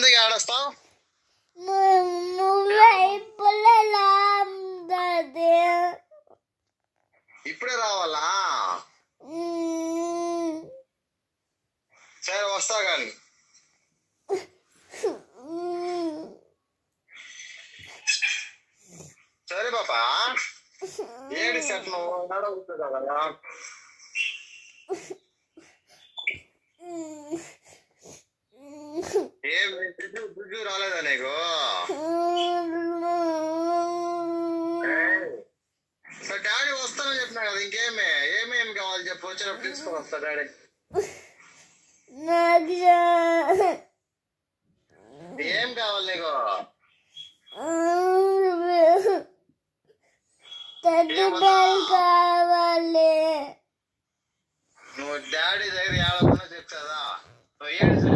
ఎందుకు ఏడొస్తావు నువ్వే ఇప్పుడే లాందది ఇప్పుడే రావాలా సరే వస్తా కానీ సరే పాపా ఏడు సెట్ నువ్వు నడవుతుంది కదా ఏం బిజు బిజు రాలేదా నీకు సో డాడీ వస్తానని చెప్పినా కదా ఇంకేమే ఏమేమి కావాలి చెప్పు వచ్చినప్పుడు తీసుకొని వస్తా డాడీ నాకు ఏం కావాలి నీకు టెడ్డి బేర్ కావాలి నువ్వు డాడీ దగ్గర ఏడకుండా చెప్తాదా నువ్వు ఏడు